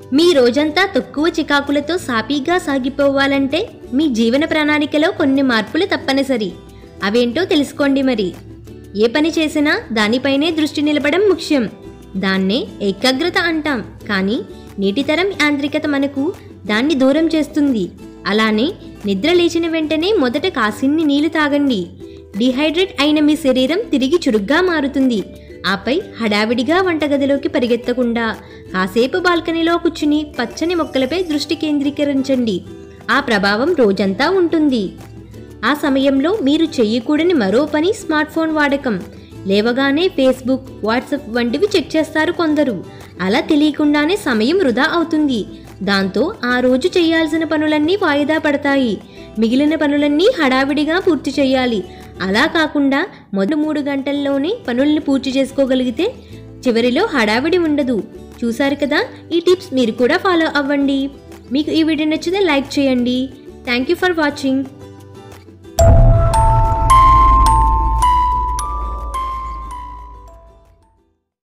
మీ రోజంతా తక్కువ చికాకులతో సాపీగా సాగిపోవాలంటే మీ జీవన ప్రణాళికలో కొన్ని మార్పులు తప్పనిసరి అవేంటో తెలుసుకోండి మరి ఏ పని చేసినా దానిపైనే దృష్టి నిలపడం ముఖ్యం దాన్నే ఏకాగ్రత అంటాం కానీ నేటితరం యాంత్రికత మనకు దాన్ని దూరం చేస్తుంది అలానే నిద్ర లేచిన వెంటనే మొదట కాసిన్ని నీళ్లు తాగండి డిహైడ్రేట్ అయిన మీ శరీరం తిరిగి చురుగ్గా మారుతుంది ఆపై హడావిడిగా వంటగదిలోకి పరిగెత్తకుండా కాసేపు బాల్కనీలో కూర్చుని పచ్చని మొక్కలపై దృష్టి కేంద్రీకరించండి ఆ ప్రభావం రోజంతా ఉంటుంది ఆ సమయంలో మీరు చెయ్యకూడని మరో పని స్మార్ట్ ఫోన్ వాడకం లేవగానే ఫేస్బుక్ వాట్సాప్ వంటివి చెక్ చేస్తారు కొందరు అలా తెలియకుండానే సమయం వృధా అవుతుంది దాంతో ఆ రోజు చేయాల్సిన పనులన్నీ వాయిదా పడతాయి మిగిలిన పనులన్నీ హడావిడిగా పూర్తి చేయాలి అలా కాకుండా మొదటి మూడు గంటల్లోనే పనుల్ని పూర్తి చేసుకోగలిగితే చివరిలో హడావిడి ఉండదు చూసారు కదా ఈ టిప్స్ మీరు కూడా ఫాలో అవ్వండి మీకు ఈ వీడియో నచ్చితే లైక్ చేయండి థ్యాంక్ యూ ఫర్ వాచింగ్